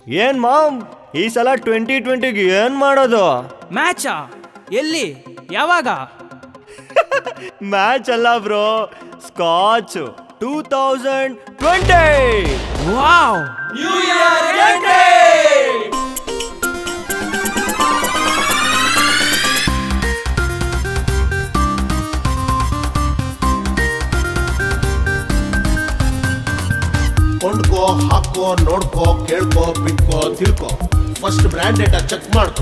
ಏನ್ ಮಾಮ್ ಈ ಸಲ ಟ್ವೆಂಟಿ ಟ್ವೆಂಟಿಗೆ ಏನ್ ಮಾಡೋದು ಮ್ಯಾಚಾ ಎಲ್ಲಿ ಯಾವಾಗ ಮ್ಯಾಚ್ ಅಲ್ಲ bro scotch two thousand twenty wow ಕೊಂಡ್ಕೋ ಹಾಕೋ ನೋಡ್ಕೋ ಕೇಳ್ಕೋ ಬಿಟ್ಕೋ ತಿಳ್ಕೋ ಫಸ್ಟ್ ಬ್ರ್ಯಾಂಡ್ ಡೇಟಾ ಚೆಕ್ ಮಾಡ್ಕೋ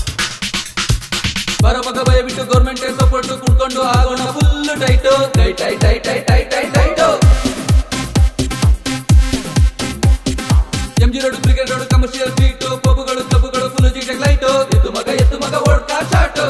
ಬರಬಗ ಭಯ ಬಿಟ್ಟು ಗೌರ್ಮೆಂಟ್ ಸಪೋರ್ಟ್ ಕುಡ್ಕೊಂಡು ಆಗೋಣ full tight tie tie tie tie tie tie tight M G road cricket road commercial street ಪಬ್ಗಳು ಕ್ಲಬ್ಗಳು ಫುಲ್ ಜಿಟೆಕ್ ಲೈಟು ಎತ್ತು ಮಗ ಎತ್ತು ಮಗ vodka shot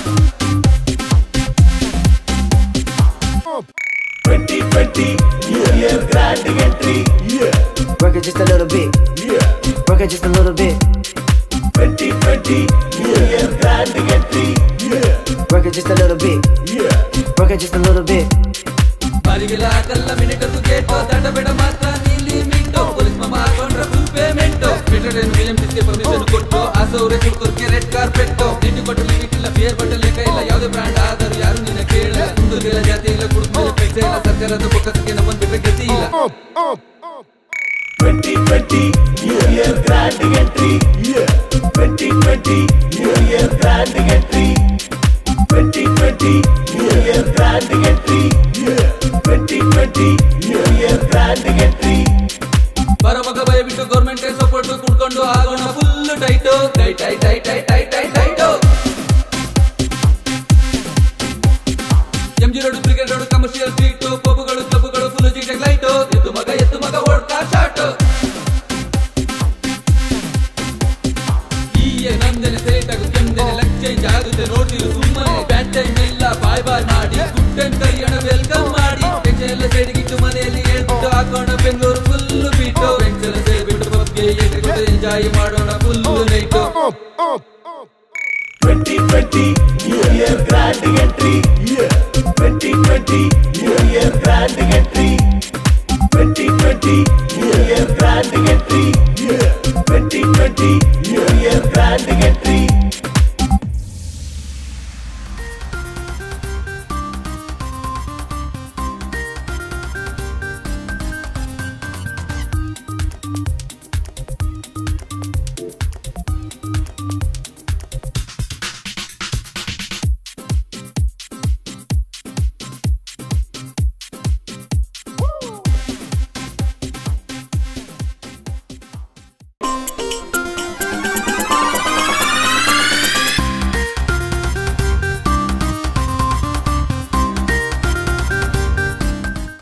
twenty twenty new year grand entry Work it just a little bit. Work it just a little bit. Twenty twenty new year grand entry Work it just a little bit. Work it just a little bit. ಬಾರಿಗೆಲ್ಲ ಹಾಕಲ್ಲ minute gate ದಂಡ ಬೇಡ ಮಾತ್ರ ನೀಲಿ mint police ಮಾಮ ಹಾಕೊಂಡ್ರೆ full payment entertain film ಡಿಸ್ಗೆ permission ಕೊಟ್ಟು ಆಸವ್ರೆ ಕುಡ್ಕೋರ್ಗೆ ರೆಡ್ ಕಾರ್ಪೆಟ್ ನಿಂಟು ಕೊಟ್ಟು ಲಿಮಿಟ್ ಇಲ್ಲ ಬಿಯರ್ ಬಟಲ್ ಲೆಕ್ಕ ಇಲ್ಲ ಯಾವುದೇ ಬ್ರ್ಯಾಂಡ್ ಆದರೂ ಯಾರು ನಿನ್ನ ಕೇಳಲ್ಲ ಕುಂದೂರಿಗೆಲ್ಲ ಜಾತಿ ಇಲ್ಲ ಕುಡಿದ್ಮೇಲೆ ಪೈಸೆ ಇಲ್ಲ ಸರ್ಕಾರದ ಬೊಕ್ಕಸಕ್ಕೆ ನಮ್ಮನ್ನು ಬಿಟ್ಟರೆ ಗತಿ ಇಲ್ಲ twenty twenty new year grand entry twenty twenty new year grand entry twenty twenty new year grand entry twenty twenty new year grand entry ಬರಬಗ ಭಯ ಬಿಟ್ಟು ಗೌರ್ಮೆಂಟ್ ಸಪೋರ್ಟ್ ಕುಡ್ಕೊಂಡು ಆಗೋಣ full tight tie tie tie tie tie tie tight M G road cricket road commercial street ಪಬ್ಗಳು ಕ್ಲಬ್ಗಳು full ಜಿಟೆಕ್ light ಎತ್ತು ಮಗ ಎತ್ತು ಮಗ ಓಡ್ಕಾ ಶಾಟ್ ಈ ನಂದನೆ ಸೇಟಾಗು ಕೆಂದನೆ ಲಕ್ ಚೇಂಜ್ ಆಗುತ್ತೆ ನೋಡ್ತಿರು ಸುಮ್ಮನೆ ಬ್ಯಾಟ್ ಟೈಮ್ ಇಲ್ಲ ಬಾಯ್ ಬಾಯ್ ಮಾಡಿ ಗುಡ್ಡನ್ ಕೈಯಣ ವೆಲ್ಕಮ್ ಮಾಡಿ ಟೆನ್ಷನ್ ಎಲ್ಲ ಸೈಡ್ಗಿಟ್ಟು ಮನೆಯಲ್ಲಿ ಹೇಳ್ಬಿಟ್ಟು ಹಾಕೋಣ ಬೆಂಗಳೂರು ಫುಲ್ ಬಿಟ್ಟು ಫ್ರೆಂಡ್ಸ್ ಎಲ್ಲ ಸೇರ್ಬಿಟ್ಟು ಬಗ್ಗೆ ಎದುರುಗೊಂಡು ಎಂಜಾಯ್ ಮಾಡೋಣ full night twenty twenty new year grand entry twenty twenty new year grand entry twenty twenty new year grand entry twenty twenty